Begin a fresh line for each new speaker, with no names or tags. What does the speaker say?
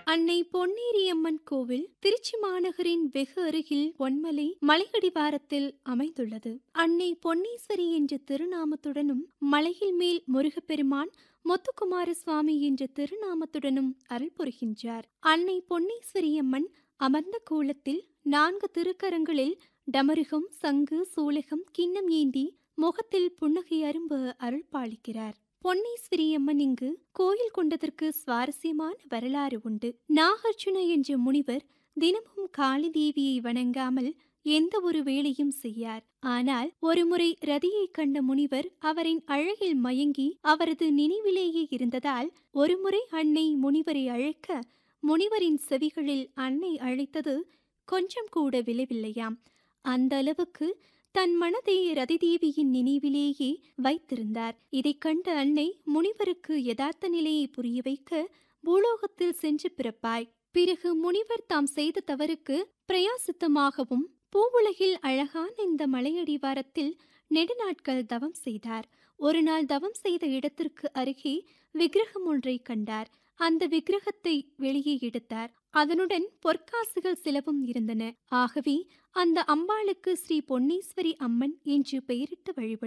அன்னை பொன்னேரியம்மன் கோவில் திருச்சி மாநகரின் வெகு அருகில் பொன்மலை மலையடிவாரத்தில் அமைந்துள்ளது அன்னை பொன்னீஸ்வரி என்ற திருநாமத்துடனும் மலையில் மேல் முருகப்பெருமான் முத்துக்குமார சுவாமி என்ற திருநாமத்துடனும் அருள் புரிகின்றார் அன்னை பொன்னீஸ்வரி அம்மன் அமர்ந்த கோலத்தில் நான்கு திருக்கரங்களில் டமருகம் சங்கு சூலகம் கிண்ணம் ஏந்தி முகத்தில் புன்னகை அரும்பு அருள் பாலிக்கிறார் பொன்னீஸ்வரி அம்மன் இங்கு கோயில் கொண்டதற்கு சுவாரஸ்யமான வரலாறு உண்டு நாகார்ஜுன என்ற முனிவர் தினமும் காளி தேவியை வணங்காமல் எந்த ஒரு வேலையும் செய்யார் ஆனால் ஒருமுறை ரதியை கண்ட முனிவர் அவரின் அழகில் மயங்கி அவரது நினைவிலேயே இருந்ததால் ஒருமுறை அன்னை முனிவரை அழைக்க முனிவரின் செவிகளில் அன்னை அழைத்தது கொஞ்சம் கூட விளைவில்லையாம் அந்த அளவுக்கு தன் மனதை ரதிதேவியின் நினைவிலேயே வைத்திருந்தார் இதைக் கண்ட அன்னை முனிவருக்கு யதார்த்த நிலையை புரிய வைக்க பூலோகத்தில் சென்று பிறப்பாய் பிறகு முனிவர் தாம் செய்த தவறுக்கு பிரயாசித்தமாகவும் பூவுலகில் அழகான இந்த மலையடிவாரத்தில் நெடுநாட்கள் தவம் செய்தார் ஒரு நாள் தவம் செய்த இடத்திற்கு அருகே விக்கிரகம் ஒன்றை கண்டார் அந்த விக்கிரகத்தை வெளியே எடுத்தார் அதனுடன் பொற்காசுகள் சிலவும் இருந்தன ஆகவே அந்த அம்பாளுக்கு ஸ்ரீ பொன்னீஸ்வரி அம்மன் என்று பெயரிட்டு வழிபட்டார்